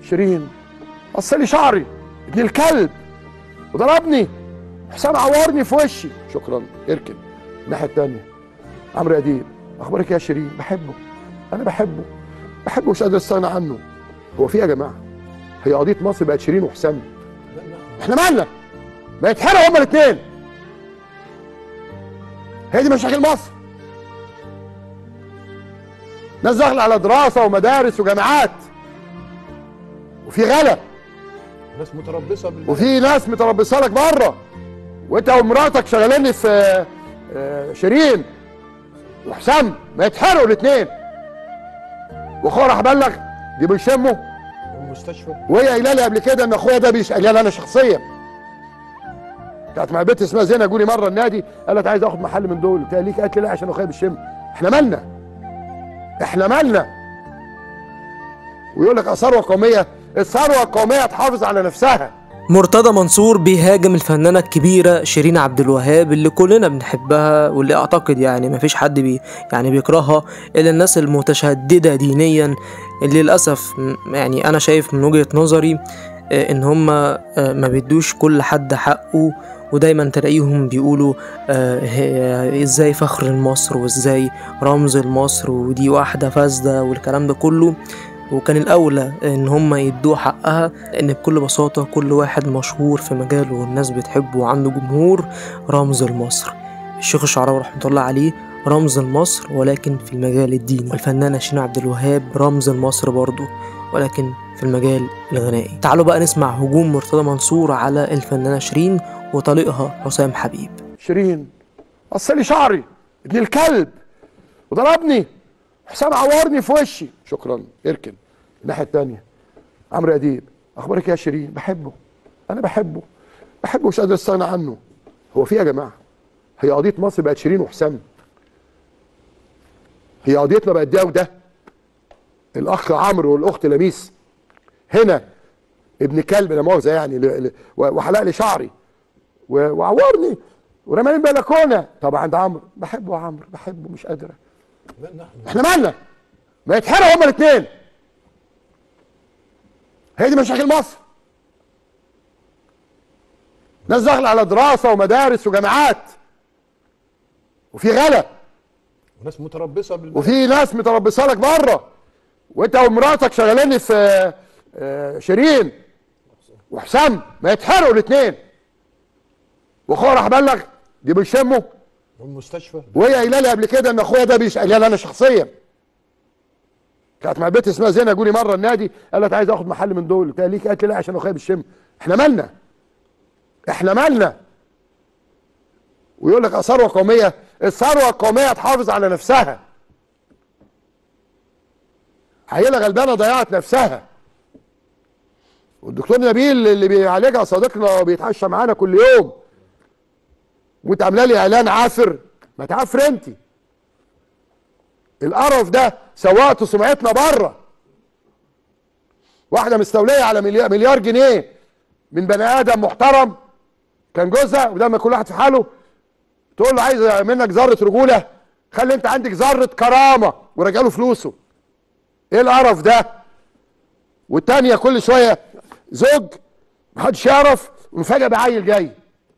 شيرين قص لي شعري ابن الكلب وضربني حسام عورني في وشي شكرا اركن الناحيه الثانيه عمرو اديب اخبارك إيه يا شيرين بحبه انا بحبه بحبه مش قادر استغنى عنه هو في إيه يا جماعه هي قضيه مصر بقت شيرين وحسام احنا مالنا ما يتحرقوا هما الاثنين هي دي مشاكل مصر ناس داخله على دراسه ومدارس وجامعات وفي غلا ناس متربصه بالبلد وفي ناس متربصه لك بره وانت ومراتك شغالين في آه، شيرين وحسام ما يتحرقوا الاثنين واخويا راح بلغ دي بيشموا المستشفى وهي قايله لي قبل كده ان اخويا ده بيش قايله لي انا شخصيا كانت مع بنت اسمها زينه جولي مره النادي قالت عايز اخد محل من دول قلت لها ليك قالت لي لا عشان اخويا بيشم احنا مالنا احنا مالنا ويقول لك الثروه القوميه الثروه القوميه تحافظ على نفسها مرتضى منصور بيهاجم الفنانة الكبيرة شيرين عبد الوهاب اللي كلنا بنحبها واللي اعتقد يعني مفيش حد بي يعني بيكرهها الا الناس المتشددة دينيا اللي للأسف م- يعني انا شايف من وجهة نظري آه، ان هما آه، ما بيدوش كل حد حقه ودايما تلاقيهم بيقولوا آه، هي- ازاي فخر مصر وازاي رمز لمصر ودي واحدة فاسدة والكلام ده كله وكان الأولى إن هما يدوه حقها لأن بكل بساطة كل واحد مشهور في مجاله والناس بتحبه وعنده جمهور رمز لمصر الشيخ الشعراوي رحمة الله عليه رمز لمصر ولكن في المجال الديني والفنانة شيرين عبد الوهاب رمز لمصر برضه ولكن في المجال الغنائي تعالوا بقى نسمع هجوم مرتضى منصور على الفنانة شيرين وطليقها حسام حبيب شيرين قص لي شعري ابن الكلب وضربني حسام عورني في وشي شكرا اركن الناحيه الثانيه عمرو اديب اخبارك إيه يا شيرين بحبه انا بحبه بحبه مش قادر استغنى عنه هو في إيه يا جماعه هي قضيه مصر بقت شيرين وحسام هي قضيتنا بقت ده وده الاخ عمرو والاخت لميس هنا ابن كلب لا مؤاخذه يعني ل- ل- وحلق لي شعري و- وعورني ورماني البلكونه طب عند عمرو بحبه يا عمرو بحبه مش قادره مالنا احنا احنا مالنا ما يتحرقوا هما الاثنين هي دي مشاكل مصر ناس داخله على دراسه ومدارس وجامعات وفي غلا وناس متربصه بالبلد وفي ناس متربصه لك بره وانت ومراتك شغالين في آه، شيرين وحسام ما يتحرقوا الاثنين واخويا راح بلغ دي بيشموا والمستشفى وهي قايله لي قبل كده ان اخويا ده بيش قايله لي انا شخصيا كانت مع بنت اسمها زينه جولي مره النادي قالت عايز اخد محل من دول قلت لها ليك قالت لي لا عشان اخويا بيشم احنا مالنا احنا مالنا ويقول لك الثروه القوميه الثروه القوميه تحافظ على نفسها عيله غلبانه ضيعت نفسها والدكتور نبيل اللي بيعالجها صديقنا وبيتعشى معانا كل يوم وانت عامله لي اعلان عافر ما تعافر انت القرف ده سوقت سمعتنا بره واحده مستوليه على مليار, مليار جنيه من بني ادم محترم كان جوزها وده ما كل واحد في حاله تقول له عايز منك ذره رجوله خلي انت عندك ذره كرامه وراجع له فلوسه ايه القرف ده والتانيه كل شويه زوج محدش يعرف ومفاجئ بعيل جاي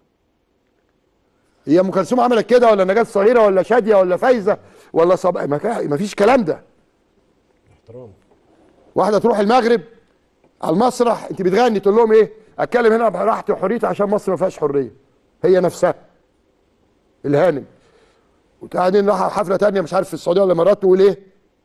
هي ام كلثوم عملت كده ولا نجاة الصغيره ولا شاديه ولا فايزه ولا صب ما كا- ما فيش كلام ده احترام واحده تروح المغرب على المسرح انت بتغني تقول لهم ايه اتكلم هنا براحتي وحريتي عشان مصر ما فيهاش حريه هي نفسها الهانم وبعدين راح حفله تانية مش عارف في السعوديه ولا الامارات تقول ايه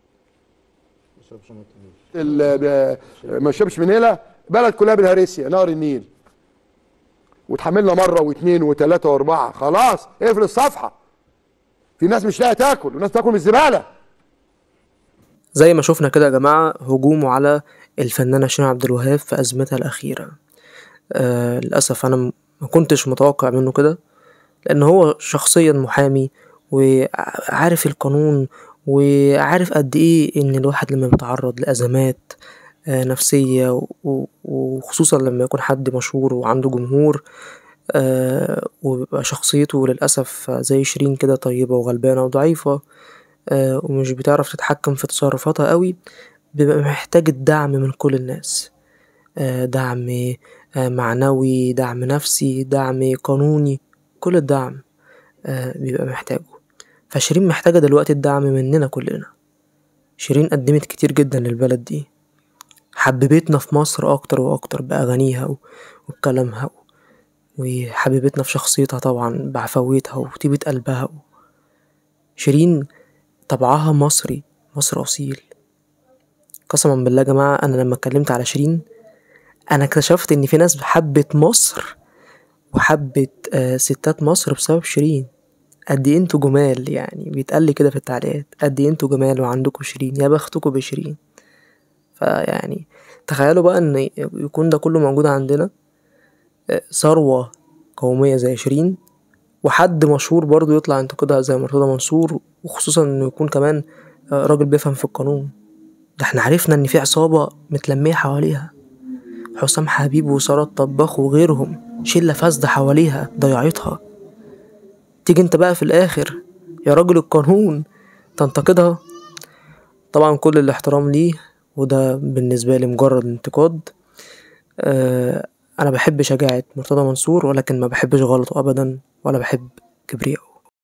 ال- ب- ما شربش من هنا بلد كلها بالهريسيا نهر النيل وتحملنا مره واثنين وثلاثه واربعه خلاص اقفل الصفحه في ناس مش لاقيه تاكل وناس تاكل من الزباله زي ما شفنا كده يا جماعة هجومه على الفنانة شيرين عبد الوهاب في أزمتها الأخيرة آه للأسف أنا م- ما كنتش متوقع منه كده لأن هو شخصيا محامي وعارف القانون وعارف قد إيه إن الواحد لما بيتعرض لأزمات آه نفسية و- وخصوصا لما يكون حد مشهور وعنده جمهور آه وبيبقى شخصيته للأسف زي شيرين كده طيبة وغلبانة وضعيفة آه، ومش بتعرف تتحكم في تصرفاتها قوي بيبقى محتاج الدعم من كل الناس آه، دعم آه، معنوي دعم نفسي دعم قانوني كل الدعم آه، بيبقى محتاجه فشيرين محتاجة دلوقتي الدعم مننا كلنا شيرين قدمت كتير جدا للبلد دي حببتنا في مصر أكتر وأكتر بأغانيها و- وبكلامها و- وحببتنا في شخصيتها طبعا بعفويتها وطيبة قلبها شيرين طبعها مصري مصر أصيل قسما بالله يا جماعة أنا لما اتكلمت على شيرين أنا اكتشفت إن في ناس حبت مصر وحبت آه، ستات مصر بسبب شيرين قد ايه انتوا جمال يعني بيتقال لي كده في التعليقات قد ايه انتوا جمال وعندكم شيرين يا بختكم بشيرين فيعني تخيلوا بقى ان يكون ده كله موجود عندنا آه، ثروة قومية زي شيرين وحد مشهور برضو يطلع ينتقدها زي مرتضى منصور وخصوصا انه يكون كمان آه، راجل بيفهم في القانون ده احنا عرفنا ان في عصابة متلمية حواليها حسام حبيب وسارة الطباخ وغيرهم شلة فاسدة حواليها ضيعتها تيجي انت بقى في الاخر يا راجل القانون تنتقدها طبعا كل الاحترام ليه وده بالنسبة لي مجرد انتقاد آه انا بحب شجاعة مرتضى منصور ولكن ما بحبش غلطه ابدا ولا بحب كبرياءه